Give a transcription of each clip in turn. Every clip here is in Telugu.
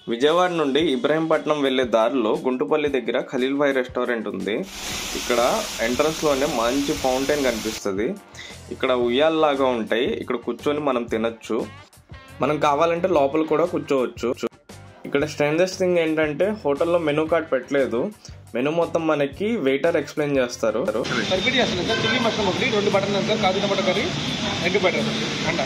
విజయవాడ నుండి ఇబ్రహీంపట్నం వెళ్ళే దారిలో గుంటుపల్లి దగ్గర ఖలీల్ భాయ్ రెస్టారెంట్ ఉంది ఇక్కడ ఎంట్రన్స్లోనే మంచి ఫౌంటైన్ కనిపిస్తుంది ఇక్కడ ఉయ్యాల్లాగా ఉంటాయి ఇక్కడ కూర్చొని మనం తినొచ్చు మనం కావాలంటే లోపల కూడా కూర్చోవచ్చు ఇక్కడ స్ట్రెంజెస్ థింగ్ ఏంటంటే హోటల్లో మెనూ కార్డ్ పెట్టలేదు మెనూ మొత్తం మనకి వెయిటర్ ఎక్స్ప్లెయిన్ చేస్తారు రిపీట్ చేస్తున్నాను సార్ చిల్లీ మష్రూమ్ ఒకటి రెండు butter naan sir kaju tomato curry egg butter అంట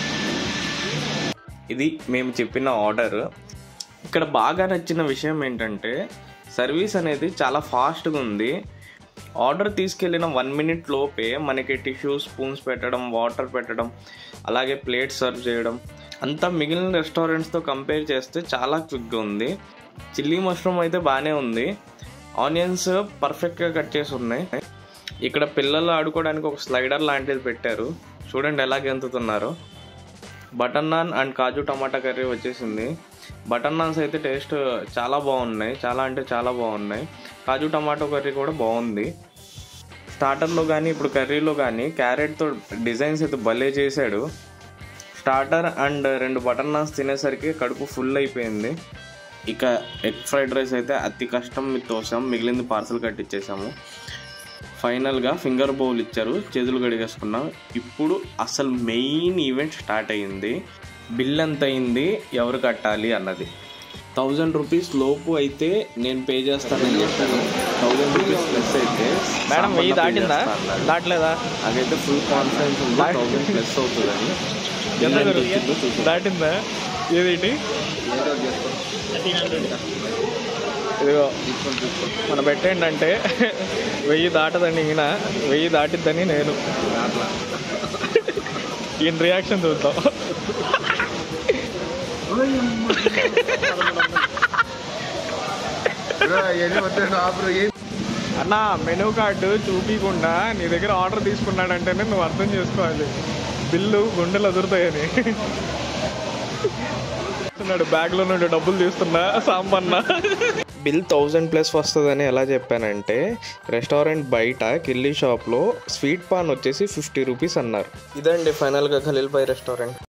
ఇది మేము చెప్పిన ఆర్డర్ ఇక్కడ బాగా నచ్చిన విషయం ఏంటంటే సర్వీస్ అనేది చాలా ఫాస్ట్గా ఉంది ఆర్డర్ తీసుకెళ్ళిన వన్ మినిట్ లోపే మనకి టిష్యూ స్పూన్స్ పెట్టడం వాటర్ పెట్టడం అలాగే ప్లేట్ సర్వ్ చేయడం అంతా మిగిలిన రెస్టారెంట్స్తో కంపేర్ చేస్తే చాలా క్విక్గా ఉంది చిల్లీ మష్రూమ్ అయితే బాగానే ఉంది ఆనియన్స్ పర్ఫెక్ట్గా కట్ చేసి ఉన్నాయి ఇక్కడ పిల్లలు ఆడుకోవడానికి ఒక స్లైడర్ లాంటిది పెట్టారు చూడండి ఎలా గెంతుతున్నారో butter naan and kaju tomato curry వచ్చేసింది బటర్ నాన్స్ అయితే టేస్ట్ చాలా బాగున్నాయి చాలా అంటే చాలా బాగున్నాయి కాజు టమాటో కర్రీ కూడా బాగుంది స్టార్టర్లో కానీ ఇప్పుడు కర్రీలో కానీ క్యారెట్తో డిజైన్స్ అయితే భలే చేశాడు స్టార్టర్ అండ్ రెండు బటర్ నాన్స్ తినేసరికి కడుపు ఫుల్ అయిపోయింది ఇక ఎగ్ ఫ్రైడ్ రైస్ అయితే అతి కష్టం మీద తోసాం మిగిలింది పార్సల్ కట్టించేసాము ఫైనల్గా ఫింగర్ బౌల్ ఇచ్చారు చేతులు కడిగేసుకున్నాం ఇప్పుడు అసలు మెయిన్ ఈవెంట్ స్టార్ట్ అయ్యింది బిల్ ఎంత అయింది ఎవరు కట్టాలి అన్నది థౌజండ్ రూపీస్ లోపు అయితే నేను పే చేస్తానని చెప్పాను థౌజండ్ రూపీస్ ప్లస్ అయితే మేడం వెయ్యి సాంబార్ pay దాటిందా చేస్తా అన్నారు. దాటలేదా అదైతే ఫుల్ కాన్ఫిడెన్స్ ఉంది థౌజండ్ ప్లస్ అవుతుందని బిల్ ఎంత ఎంత వచ్చిందో చూసాం దాటిందా ఏదేంటి ఇదిగో మన బెట్ ఏంటంటే వెయ్యి దాటదని ఈయన వెయ్యి దాటిద్దని నేను ఈయన రియాక్షన్ చూద్దాం అన్న మెనూ కార్డు చూపించకుండా నీ దగ్గర ఆర్డర్ తీసుకున్నాడంటేనే నువ్వు అర్థం చేసుకోవాలి బిల్లు గుండెలు అదురుతాయని చూస్తున్నాడు బ్యాగ్లో నుండి డబ్బులు తీస్తున్నా సాంబన్న బిల్ థౌజండ్ ప్లస్ వస్తుందని ఎలా చెప్పానంటే రెస్టారెంట్ బయట కిల్లీ షాప్లో స్వీట్ పాన్ వచ్చేసి ఫిఫ్టీ రూపీస్ అన్నారు ఇదండి ఫైనల్గా ఖలీల్ భాయ్ రెస్టారెంట్